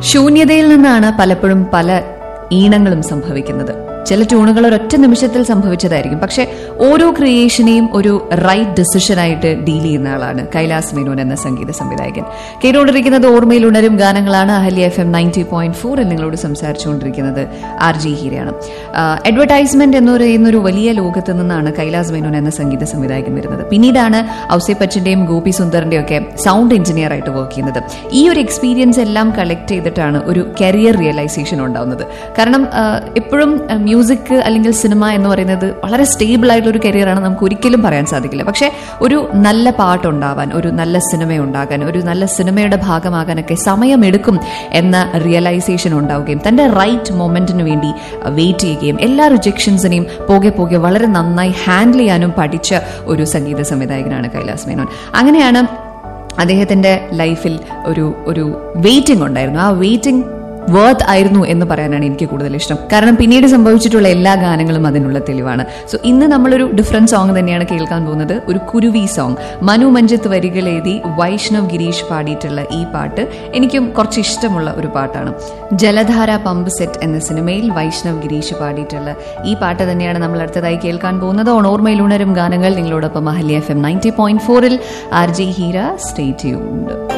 ശൂന്യതയിൽ നിന്നാണ് പലപ്പോഴും പല ഈണങ്ങളും സംഭവിക്കുന്നത് ചില ട്യൂണുകൾ ഒരൊറ്റ നിമിഷത്തിൽ സംഭവിച്ചതായിരിക്കും പക്ഷെ ഓരോ ക്രിയേഷനെയും ഒരു റൈറ്റ് ഡിസിഷനായിട്ട് ഡീൽ ചെയ്യുന്ന ആളാണ് കൈലാസ് മേനോൻ എന്ന സംഗീത സംവിധായകൻ കേട്ടുകൊണ്ടിരിക്കുന്നത് ഓർമ്മയിൽ ഉണരും ഗാനങ്ങളാണ് Ahalya F M ninety point ഫോറിൽ നിങ്ങളോട് സംസാരിച്ചുകൊണ്ടിരിക്കുന്നത് ആർ ജി ഹീരയാണ് അഡ്വർടൈസ്മെന്റ് എന്ന് പറയുന്ന ഒരു വലിയ ലോകത്ത് നിന്നാണ് കൈലാസ് മേനോൻ എന്ന സംഗീത സംവിധായകൻ വരുന്നത് പിന്നീടാണ് ഔസേപ്പച്ചന്റെയും ഗോപി സുന്ദറിന്റെയും ഒക്കെ സൗണ്ട് എഞ്ചിനീയർ ആയിട്ട് വർക്ക് ചെയ്യുന്നത് ഈ ഒരു എക്സ്പീരിയൻസ് എല്ലാം കളക്ട് ചെയ്തിട്ടാണ് ഒരു കരിയർ റിയലൈസേഷൻ ഉണ്ടാവുന്നത് കാരണം ആ, എപ്പോഴും മ്യൂസിക് അല്ലെങ്കിൽ സിനിമ എന്ന് പറയുന്നത് വളരെ സ്റ്റേബിൾ ആയിട്ടുള്ള ഒരു കരിയറാണ് നമുക്ക് ഒരിക്കലും പറയാൻ സാധിക്കില്ല പക്ഷേ ഒരു നല്ല പാട്ടുണ്ടാവാൻ ഒരു നല്ല സിനിമ ഉണ്ടാകാൻ ഒരു നല്ല സിനിമയുടെ ഭാഗമാകാനൊക്കെ സമയമെടുക്കും എന്ന റിയലൈസേഷൻ ഉണ്ടാവുകയും തന്റെ റൈറ്റ് മൊമെന്റിന് വേണ്ടി വെയിറ്റ് ചെയ്യുകയും എല്ലാ റിജക്ഷൻസിനെയും പോകെ പോകെ വളരെ നന്നായി ഹാൻഡിൽ ചെയ്യാനും പഠിച്ച ഒരു സംഗീത സംവിധായകനാണ് കൈലാസ് മേനോൻ അങ്ങനെയാണ് അദ്ദേഹത്തിന്റെ ലൈഫിൽ ഒരു ഒരു വെയിറ്റിംഗ് ഉണ്ടായിരുന്നു ആ വെയിറ്റിംഗ് വർത്ത് ആയിരുന്നു എന്ന് പറയാനാണ് എനിക്ക് കൂടുതൽ ഇഷ്ടം കാരണം പിന്നീട് സംഭവിച്ചിട്ടുള്ള എല്ലാ ഗാനങ്ങളും അതിനുള്ള തെളിവാണ് സോ ഇന്ന് നമ്മളൊരു ഡിഫറെന്റ് സോങ് തന്നെയാണ് കേൾക്കാൻ പോകുന്നത് ഒരു കുരുവി സോങ് മനു മഞ്ജിത്ത് വരികൾ എഴുതി വൈഷ്ണവ് ഗിരീഷ് പാടിയിട്ടുള്ള ഈ പാട്ട് എനിക്കും കുറച്ച് ഇഷ്ടമുള്ള ഒരു പാട്ടാണ് ജലധാര പമ്പ് സെറ്റ് എന്ന സിനിമയിൽ വൈഷ്ണവ് ഗിരീഷ് പാടിയിട്ടുള്ള ഈ പാട്ട് തന്നെയാണ് നമ്മൾ അടുത്തതായി കേൾക്കാൻ പോകുന്നത് ഓൺ ഓർമ്മയിൽ ഉണരും ഗാനങ്ങൾ നിങ്ങളോടൊപ്പം Ahalya F M ninety point ഫോറിൽ R J Heera stay tuned